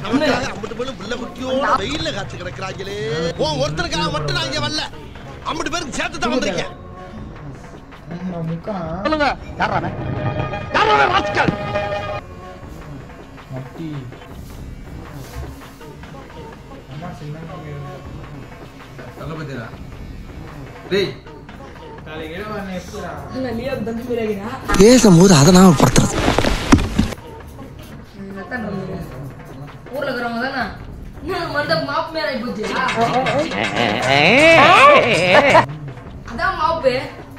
நமக்காக அம்பட்டு பேரும் பிள்ளை குட்டியோட வெயில்ல காத்து கிடக்குறாங்களே உன் ஒருத்தனுக்காக மட்டும் நான் இங்க வரல அம்பட்டு பேருக்கு சேர்த்து தான் வந்திருக்கேன் முக்கான் சொல்லுங்க யாரா யாரா ராஸ்கல் மட்டி அம்மா சின்ன தளபதிடா டேய் நாளைக்கு இரவு எப்படிடா அண்ணா, நீ அது தம்பி மாதிரி ஆகினா? பேசும்போது அதை நாம படுத்துறது ம், அதான் தம்பி. ஊர்ல இருக்கிறவங்க தானே என்ன மண்ட மாப்பு மேல ஆகி போச்சியா அதான் மாப்பு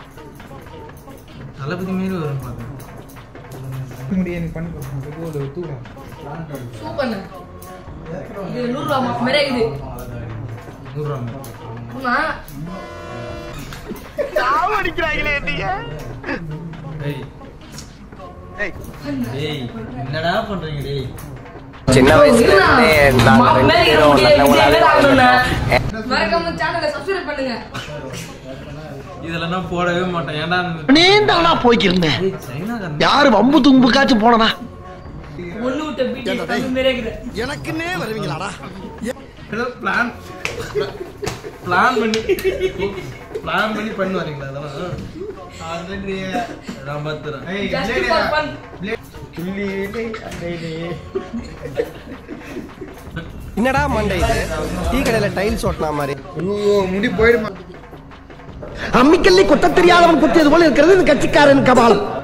தளபதி மாரி வரும் பார்த்தேன் முடிய நீ பண்ணி கொடுக்கணும் ஒரு தூரம் சூப்பர்ண்ண இது நூறு ரூபா மாப்பு மாதிரி ஆகுது நூறுரூவா ஆமா டேய் டேய் என்னடா பண்றீங்க டேய் சின்ன வயசுல இருந்தே நாங்க மாப்பு ரெண்டு மாதிரி பேரும் நல்லவங்களாவே வாழ்ந்தோம். மறக்காம சேனலை சப்ஸ்கிரைப் பண்ணுங்க இதெல்லாம் நான் போடவே மாட்டேன் ஏன்டா நீந்தானா போய்க்கிருந்தேன் டேய் சைனாக்காரன் யாரு வம்பு தும்புக்காச்சும் போனனா ஒண்ணு விட்ட பீட்டி தம்பி மாதிரி ஆகுது எனக்குன்னே வருவீங்களாடா ஏதோ பிளான் பிளான் பண்ணி பிளான் பண்ணி பண்ணி வரீங்களா அதெல்லாம் நான் பார்த்துறேன் ஜஸ்ட் ஃபார் ஃபன் என்னடா மண்டை இது டீ கடையில டைல்ஸ் ஓட்டினா மாதிரி ஐயோ முடி போயிடுமா அம்மிக்கல்லி கொத்த தெரியாதவன் குத்தியது போல இருக்கிறது இந்த கட்சிக்காரன் கபாலம்